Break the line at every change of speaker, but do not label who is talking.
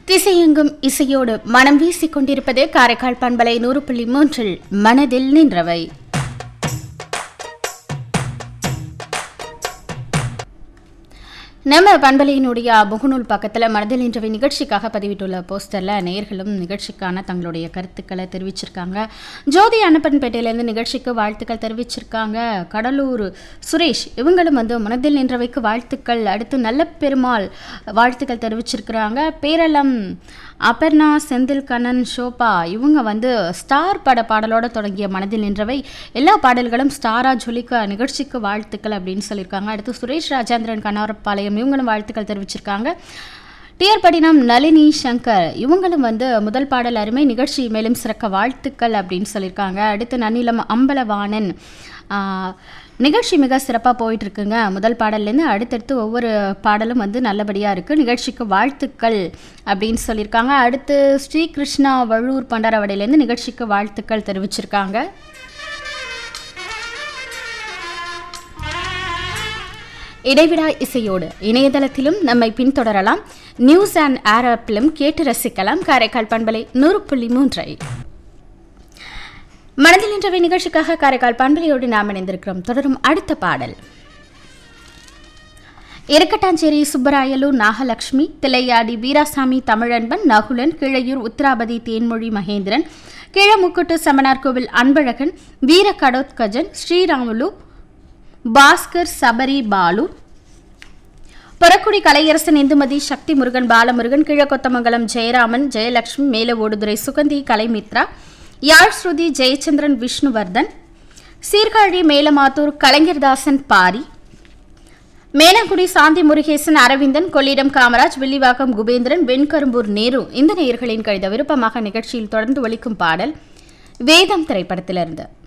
திசையெங்கும் இசையோடு மனம் வீசிக் கொண்டிருப்பது காரைக்கால் பண்பலை நூறு புள்ளி மூன்றில் மனதில் நின்றவை நம்ம பண்பலையினுடைய முகநூல் பக்கத்தில் மனதில் நின்றவை நிகழ்ச்சிக்காக பதிவிட்டுள்ள போஸ்டரில் நேயர்களும் நிகழ்ச்சிக்கான தங்களுடைய கருத்துக்களை தெரிவிச்சிருக்காங்க ஜோதி அன்னப்பன்பேட்டையிலேருந்து நிகழ்ச்சிக்கு வாழ்த்துக்கள் தெரிவிச்சிருக்காங்க கடலூர் சுரேஷ் இவங்களும் வந்து மனதில் நின்றவைக்கு வாழ்த்துக்கள் அடுத்து நல்ல பெருமாள் வாழ்த்துக்கள் தெரிவிச்சிருக்கிறாங்க பேரளம் அபர்ணா செந்தில் கண்ணன் ஷோபா இவங்க வந்து ஸ்டார் பட பாடலோட தொடங்கிய மனதில் நின்றவை எல்லா பாடல்களும் ஸ்டாரா ஜொலிக்க நிகழ்ச்சிக்கு வாழ்த்துக்கள் அப்படின்னு சொல்லியிருக்காங்க அடுத்து சுரேஷ் ராஜேந்திரன் கண்ணாரப்பாளையம் இவங்களும் வாழ்த்துக்கள் தெரிவிச்சிருக்காங்க டிஆர் படினம் நளினி சங்கர் இவங்களும் வந்து முதல் பாடல் அருமை நிகழ்ச்சி மேலும் சிறக்க வாழ்த்துக்கள் அப்படின்னு சொல்லியிருக்காங்க அடுத்து நன்னிலம் அம்பலவாணன் ஆஹ், நிகழ்ச்சி மிக சிறப்பாக போயிட்டு இருக்குங்க முதல் பாடல்லேருந்து அடுத்தடுத்து ஒவ்வொரு பாடலும் வந்து நல்லபடியாக இருக்குது நிகழ்ச்சிக்கு வாழ்த்துக்கள் அப்படின்னு சொல்லியிருக்காங்க அடுத்து ஸ்ரீகிருஷ்ணா வள்ளூர் பண்டாரவடையிலேருந்து நிகழ்ச்சிக்கு வாழ்த்துக்கள் தெரிவிச்சிருக்காங்க இடைவிடா இசையோடு இணையதளத்திலும் நம்மை பின்தொடரலாம் நியூஸ் அண்ட் ஏர் ஆப்பிலும் கேட்டு ரசிக்கலாம் காரைக்கால் பண்பலை நூறு புள்ளி மூன்றை மனதில் நின்றவை நிகழ்ச்சிக்காக காரைக்கால் பண்பலையோடு நாம் இணைந்திருக்கிறோம் தொடரும் அடுத்த பாடல் இருக்கட்டாஞ்சேரி சுப்பராயலூர் நாகலட்சுமி தில்லையாடி வீராசாமி தமிழன்பன் நகுலன் கிழையூர் உத்திராபதி தேன்மொழி மகேந்திரன் கிழமுக்குட்டு சமணார் கோவில் அன்பழகன் வீர கடோத்கஜன் ஸ்ரீராமுலு பாஸ்கர் சபரி பாலு பொறக்குடி கலையரசன் இந்துமதி சக்தி முருகன் பாலமுருகன் கிழக்கொத்தமங்கலம் ஜெயராமன் ஜெயலட்சுமி மேலவோடுதுறை சுகந்தி கலைமித்ரா யாழ் ஸ்ருதி ஜெயச்சந்திரன் விஷ்ணுவர்தன் சீர்காழி மேலமாத்தூர் கலைஞர்தாசன் பாரி மேலங்குடி சாந்தி முருகேசன் அரவிந்தன் கொள்ளிடம் காமராஜ் வில்லிவாக்கம் குபேந்திரன் வெண்கரும்பூர் நேரு இந்த நேயர்களின் கடித விருப்பமாக நிகழ்ச்சியில் தொடர்ந்து ஒலிக்கும் பாடல் வேதம் திரைப்படத்திலிருந்து